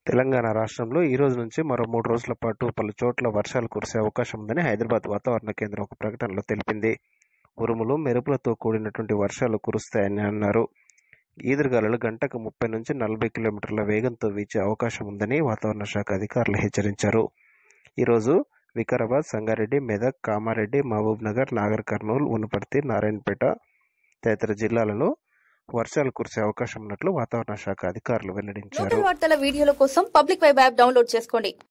తెలంగాణ రాష్ట్రంలో ఈ రోజు నుంచి మరో మూడు రోజుల పాటు పలు చోట్ల వర్షాలు కురిసే అవకాశం ఉందని హైదరాబాద్ వాతావరణ కేంద్రం ఒక ప్రకటనలో తెలిపింది ఉరుములు మెరుపులతో కూడినటువంటి వర్షాలు కురుస్తాయని అన్నారు ఈదురుగాలులు గంటకు ముప్పై నుంచి నలభై కిలోమీటర్ల వేగంతో వీచే అవకాశం ఉందని వాతావరణ శాఖ అధికారులు హెచ్చరించారు ఈరోజు వికారాబాద్ సంగారెడ్డి మెదక్ కామారెడ్డి మహబూబ్ నగర్ నాగర్ కర్నూలు ఉనపర్తి నారాయణపేట తదితర జిల్లాలలో వర్షాలు కురిసే అవకాశం ఉన్నట్లు వాతావరణ శాఖ అధికారులు వెల్లడించారు లోకల్ వార్తల వీడియోల కోసం పబ్లిక్ వెబ్ యాప్ డౌన్లోడ్ చేసుకోండి